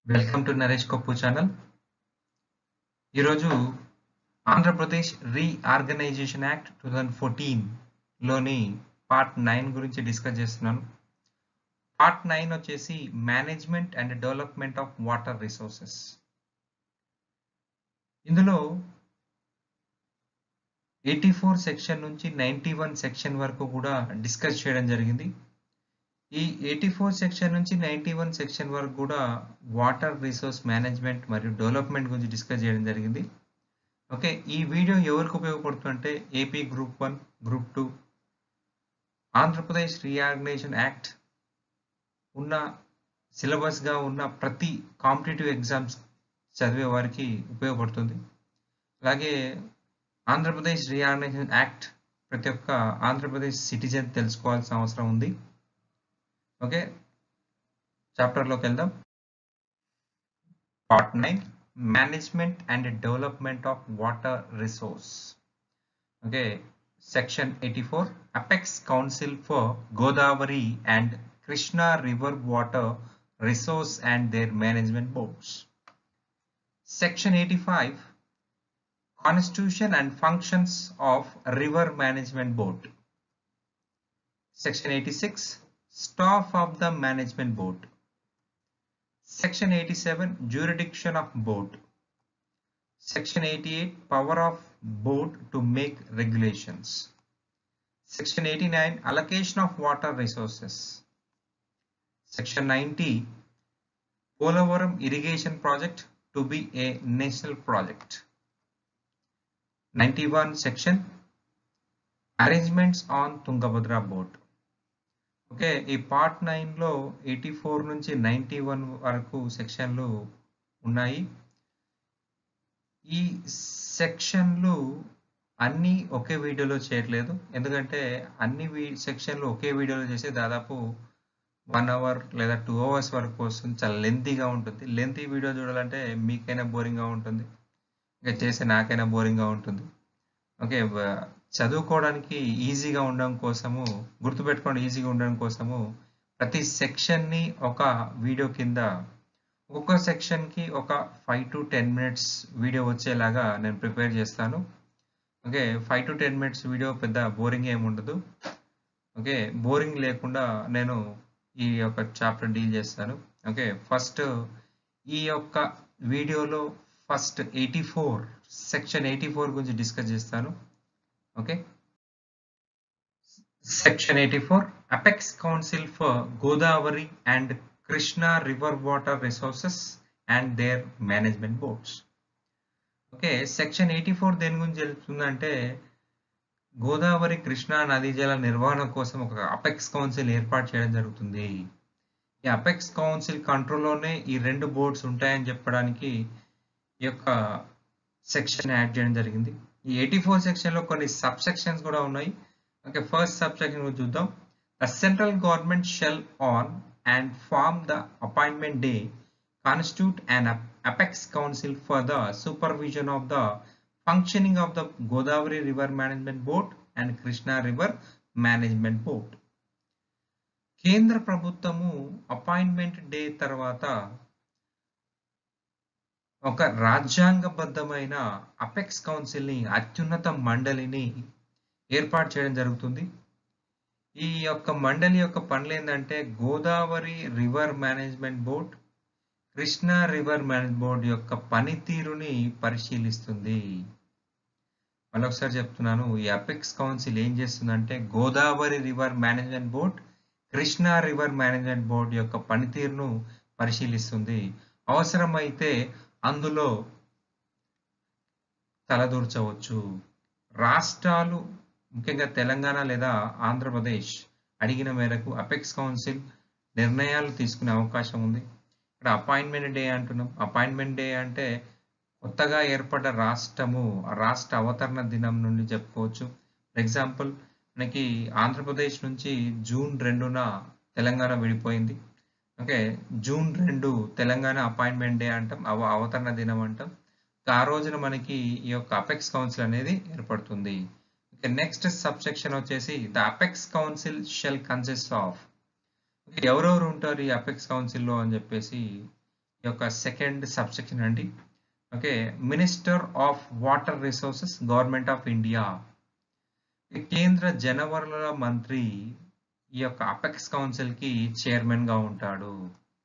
Welcome to Naresh కొప్పు channel ఈరోజు Andhra Pradesh reorganisation act two thousand ఫోర్టీన్లోని part nine గురించి డిస్కస్ చేస్తున్నాను పార్ట్ నైన్ వచ్చేసి management and development of water resources ఇందులో ఎయిటీ ఫోర్ సెక్షన్ నుంచి నైంటీ వన్ సెక్షన్ వరకు కూడా డిస్కస్ చేయడం జరిగింది ఈ ఎయిటీ ఫోర్ సెక్షన్ నుంచి నైంటీ వన్ సెక్షన్ వరకు కూడా వాటర్ రిసోర్స్ మేనేజ్మెంట్ మరియు డెవలప్మెంట్ గురించి డిస్కస్ చేయడం జరిగింది ఓకే ఈ వీడియో ఎవరికి ఉపయోగపడుతుందంటే AP group one group two Andhra Pradesh reorganisation act ఉన్న సిలబస్గా ఉన్న ప్రతి కాంపిటేటివ్ ఎగ్జామ్స్ చదివే వారికి ఉపయోగపడుతుంది అలాగే ఆంధ్రప్రదేశ్ రీఆర్గనైజేషన్ యాక్ట్ ప్రతి ఒక్క ఆంధ్రప్రదేశ్ సిటిజన్ తెలుసుకోవాల్సిన అవసరం ఉంది ఓకే చాప్టర్లోకి వెళ్దాం part nine management and development of water resource okay section eighty four apex council for Godavari and Krishna river water resource and their management boards section eighty five Constitution and functions of River Management Board. Section 86 Staff of the Management Board. Section 87 Jurisdiction of Board. Section 88 Power of Board to make regulations. Section 89 Allocation of water resources. Section 90 Polavaram Irrigation Project to be a national project. 91 section arrangements on Tungabhadra board okay ఈ పార్ట్ నైన్లో eighty four నుంచి ninety one వరకు సెక్షన్లు ఉన్నాయి ఈ సెక్షన్లు అన్నీ ఒకే వీడియోలో చేయట్లేదు ఎందుకంటే అన్ని సెక్షన్లు ఒకే వీడియోలో చేసి దాదాపు వన్ అవర్ లేదా టూ అవర్స్ వరకు వస్తుంది చాలా లెంతీగా ఉంటుంది లెంతీ వీడియో చూడాలంటే మీకైనా బోరింగ్గా ఉంటుంది ఇంకా చేసే నాకైనా బోరింగ్గా ఉంటుంది ఓకే చదువుకోవడానికి ఈజీగా ఉండడం కోసము గుర్తుపెట్టుకోవడం ఈజీగా ఉండడం కోసము ప్రతి సెక్షన్ని ఒక వీడియో కింద ఒక్కొక్క సెక్షన్కి ఒక five to ten minutes video వచ్చేలాగా నేను ప్రిపేర్ చేస్తాను okay five to ten minutes video పెద్ద బోరింగ్ ఏమి ఉండదు ఓకే బోరింగ్ లేకుండా నేను ఈ యొక్క చాప్టర్ డీల్ చేస్తాను ఓకే ఫస్ట్ ఈ యొక్క వీడియోలో first eighty four section eighty four గురించి డిస్కస్ చేస్తాను okay section eighty four apex council for Godavari and Krishna river water resources and their management boards okay section eighty four దేని గురించి తెలుస్తుందంటే గోదావరి కృష్ణా నదీ జల నిర్వహణ కోసం ఒక అపెక్స్ కౌన్సిల్ ఏర్పాటు చేయడం జరుగుతుంది ఈ అపెక్స్ కౌన్సిల్ కంట్రోల్లోనే ఈ రెండు బోర్డ్స్ ఉంటాయని చెప్పడానికి ఈ యొక్క సెక్షన్ యాడ్ చేయడం జరిగింది ఈ ఎయిటీ ఫోర్ సెక్షన్లో కొన్ని సబ్ సెక్షన్స్ కూడా ఉన్నాయి ఓకే ఫస్ట్ సబ్ సెక్షన్ చూద్దాం the central government shall on and form the appointment day constitute and apex council for the supervision of the functioning of the Godavari river management board and Krishna river management board కేంద్ర ప్రభుత్వము appointment day తర్వాత ఒక రాజ్యాంగబద్ధమైన apex కౌన్సిల్ని అత్యున్నత మండలిని ఏర్పాటు చేయడం జరుగుతుంది ఈ యొక్క మండలి యొక్క పనులు ఏంటంటే Godavari river management board Krishna river manage board యొక్క పనితీరుని పరిశీలిస్తుంది మళ్ళొకసారి చెప్తున్నాను ఈ అపెక్స్ కౌన్సిల్ ఏం చేస్తుందంటే Godavari river management board Krishna river management board యొక్క పనితీరును పరిశీలిస్తుంది అవసరమైతే అందులో తలదూర్చవచ్చు రాష్ట్రాలు ముఖ్యంగా తెలంగాణ లేదా ఆంధ్రప్రదేశ్ అడిగిన మేరకు అపెక్స్ కౌన్సిల్ నిర్ణయాలు తీసుకునే అవకాశం ఉంది ఇక్కడ అపాయింట్మెంట్ డే అంటున్నాం అపాయింట్మెంట్ డే అంటే కొత్తగా ఏర్పడ్డ రాష్ట్రము రాష్ట్ర అవతరణ దినం నుండి చెప్పుకోవచ్చు ఫర్ ఎగ్జాంపుల్ మనకి ఆంధ్రప్రదేశ్ నుంచి జూన్ రెండున తెలంగాణ విడిపోయింది ఓకే జూన్ రెండు తెలంగాణ అపాయింట్మెంట్ డే అంటాం అవ అవతరణ దినం అంటాం ఆ రోజున మనకి ఈ యొక్క అపెక్స్ కౌన్సిల్ అనేది ఏర్పడుతుంది ఓకే నెక్స్ట్ సబ్ సెక్షన్ వచ్చేసి the apex council shell consist of ఎవరెవరు ఉంటారు ఈ అపెక్స్ కౌన్సిల్లో అని చెప్పేసి ఈ యొక్క సెకండ్ సబ్సెక్షన్ అండి okay minister of water resources government of India కేంద్ర జనవరుల మంత్రి ఈ యొక్క అపెక్స్ కౌన్సిల్కి చైర్మన్గా ఉంటాడు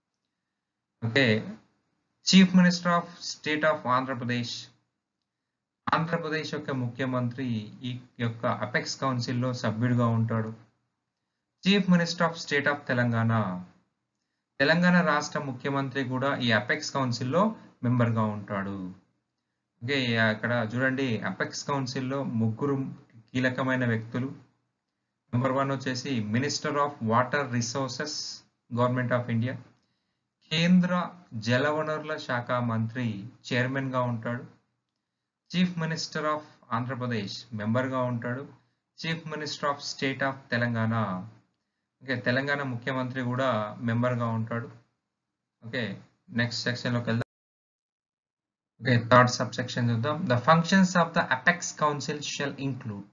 okay chief minister of state of Andhra Pradesh Andhra Pradesh యొక్క ముఖ్యమంత్రి ఈ యొక్క అపెక్స్ కౌన్సిల్లో సభ్యుడిగా ఉంటాడు chief minister of state of Telangana Telangana రాష్ట్ర ముఖ్యమంత్రి కూడా ఈ అపెక్స్ కౌన్సిల్లో మెంబర్గా ఉంటాడు ఓకే అక్కడ చూడండి అపెక్స్ కౌన్సిల్లో ముగ్గురు కీలకమైన వ్యక్తులు నెంబర్ వన్ వచ్చేసి minister of water resources government of India కేంద్ర జలవనరుల శాఖ మంత్రి చైర్మన్గా ఉంటాడు చీఫ్ మినిస్టర్ ఆఫ్ ఆంధ్రప్రదేశ్ మెంబర్గా ఉంటాడు chief minister of state of Telangana okay Telangana ముఖ్యమంత్రి కూడా మెంబర్గా ఉంటాడు ఓకే నెక్స్ట్ సెక్షన్లోకి వెళ్దాం ఓకే థర్డ్ సబ్ సెక్షన్ చూద్దాం the functions of the apex council shall include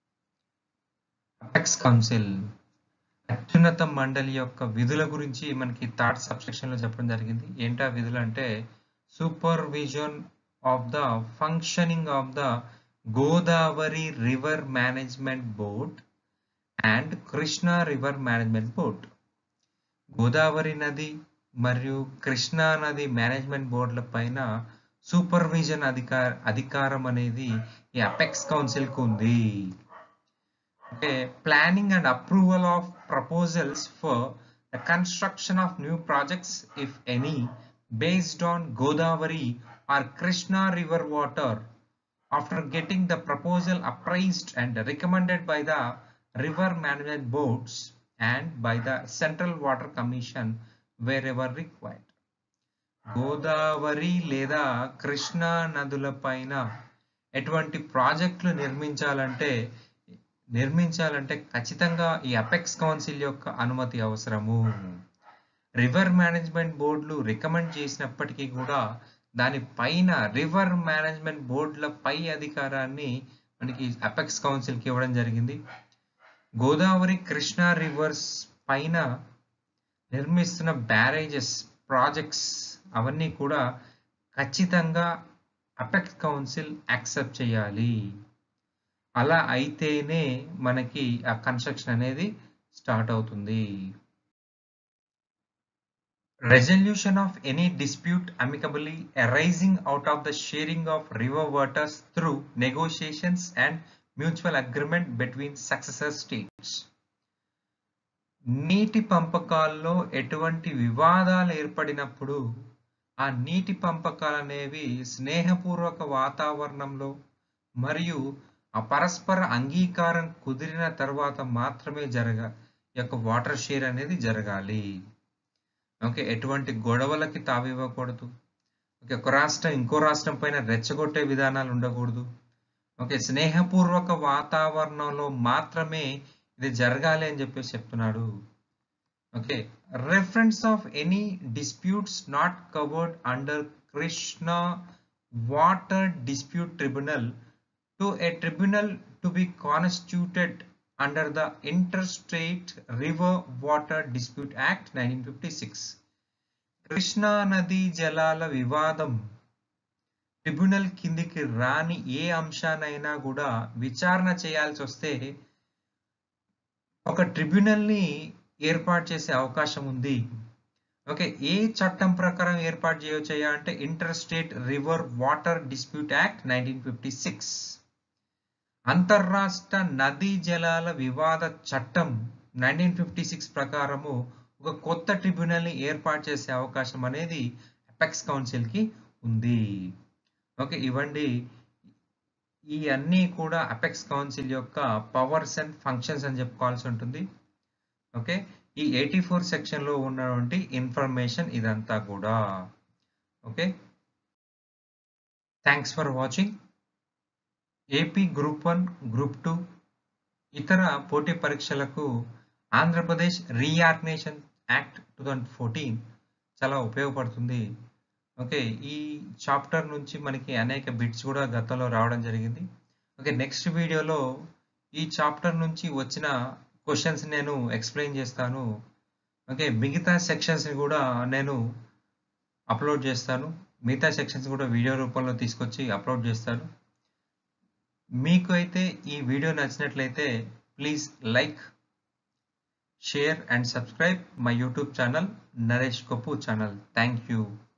apex council అత్యున్నత మండలి యొక్క విధుల గురించి మనకి థర్డ్ సబ్ సెక్షన్ లో చెప్పడం జరిగింది ఏంటా విధులు అంటే supervision of the functioning of the Godavari river management board and Krishna river management board Godavari నది మరియు కృష్ణా నది మేనేజ్మెంట్ బోర్డుల పైన సూపర్విజన్ అధికార అధికారం అనేది ఈ అపెక్స్ కౌన్సిల్కు ఉంది okay planning and approval of proposals for the construction of new projects if any based on Godavari or Krishna river water after getting the proposal appraised and recommended by the river management boards and by the Central Water Commission wherever required. Godavari లేదా కృష్ణా నదుల పైన ఎటువంటి ప్రాజెక్టులు నిర్మించాలంటే నిర్మించాలంటే ఖచ్చితంగా ఈ apex council యొక్క అనుమతి అవసరము రివర్ మేనేజ్మెంట్ బోర్డులు రికమెండ్ చేసినప్పటికీ కూడా దాని పైన రివర్ మేనేజ్మెంట్ బోర్డుల పై అధికారాన్ని మనకి అపెక్స్ కౌన్సిల్కి ఇవ్వడం జరిగింది గోదావరి కృష్ణా రివర్స్ పైన నిర్మిస్తున్న బ్యారేజెస్ ప్రాజెక్ట్స్ అవన్నీ కూడా ఖచ్చితంగా అపెక్స్ కౌన్సిల్ యాక్సెప్ట్ చేయాలి అలా అయితేనే మనకి ఆ కన్స్ట్రక్షన్ అనేది స్టార్ట్ అవుతుంది resolution of any dispute amicably arising out of the sharing of river waters through negotiations and mutual agreement between successor states. నీటి పంపకాల్లో ఎటువంటి వివాదాలు ఏర్పడినప్పుడు ఆ నీటి పంపకాలు అనేవి స్నేహపూర్వక వాతావరణంలో మరియు ఆ పరస్పర అంగీకారం కుదిరిన తర్వాత మాత్రమే జరగ యొక్క వాటర్ షేర్ అనేది జరగాలి ఓకే ఎటువంటి గొడవలకి తావివ్వకూడదు ఓకే ఒక రాష్ట్రం ఇంకో రాష్ట్రం పైన రెచ్చగొట్టే విధానాలు ఉండకూడదు ఓకే స్నేహపూర్వక వాతావరణంలో మాత్రమే ఇది జరగాలి అని చెప్పేసి చెప్తున్నాడు okay reference of any disputes not covered under Krishna water dispute tribunal to a tribunal to be constituted under the interstate river water dispute act nineteen fifty six Krishna నదీ జలాల వివాదం ట్రిబ్యునల్ కిందికి రాని ఏ అంశానైనా కూడా విచారణ చేయాల్సి వస్తే ఒక ట్రిబ్యునల్ని ఏర్పాటు చేసే అవకాశం ఉంది ఓకే ఏ చట్టం ప్రకారం ఏర్పాటు చేయవచ్చయ్యా అంటే inter state river water dispute act nineteen fifty six అంతర్రాష్ట్ర నదీ జలాల వివాద చట్టం నైన్టీన్ ఫిఫ్టీ సిక్స్ ప్రకారము ఒక కొత్త ట్రిబ్యునల్ని ఏర్పాటు చేసే అవకాశం అనేది అపెక్స్ కౌన్సిల్కి ఉంది ఓకే ఇవ్వండి ఈ అన్నీ కూడా అపెక్స్ కౌన్సిల్ యొక్క పవర్స్ అండ్ ఫంక్షన్స్ అని చెప్పుకోవాల్సి ఉంటుంది ఓకే ఈ ఎయిటీ ఫోర్ సెక్షన్లో ఉన్నటువంటి ఇన్ఫర్మేషన్ ఇదంతా కూడా okay thanks for watching AP group one group two ఇతర పోటీ పరీక్షలకు Andhra Pradesh reorganisation act two thousand fourteen చాలా ఉపయోగపడుతుంది ఓకే ఈ చాప్టర్ నుంచి మనకి అనేక బిట్స్ కూడా గతంలో రావడం జరిగింది ఓకే నెక్స్ట్ వీడియోలో ఈ చాప్టర్ నుంచి వచ్చిన క్వశ్చన్స్ నేను ఎక్స్ప్లెయిన్ చేస్తాను ఓకే మిగతా సెక్షన్స్ని కూడా నేను అప్లోడ్ చేస్తాను మిగతా సెక్షన్స్ కూడా వీడియో రూపంలో తీసుకొచ్చి అప్లోడ్ చేస్తాను మీకు అయితే ఈ వీడియో నచ్చినట్లయితే please like share and subscribe my YouTube channel Naresh Kapoor channel thank you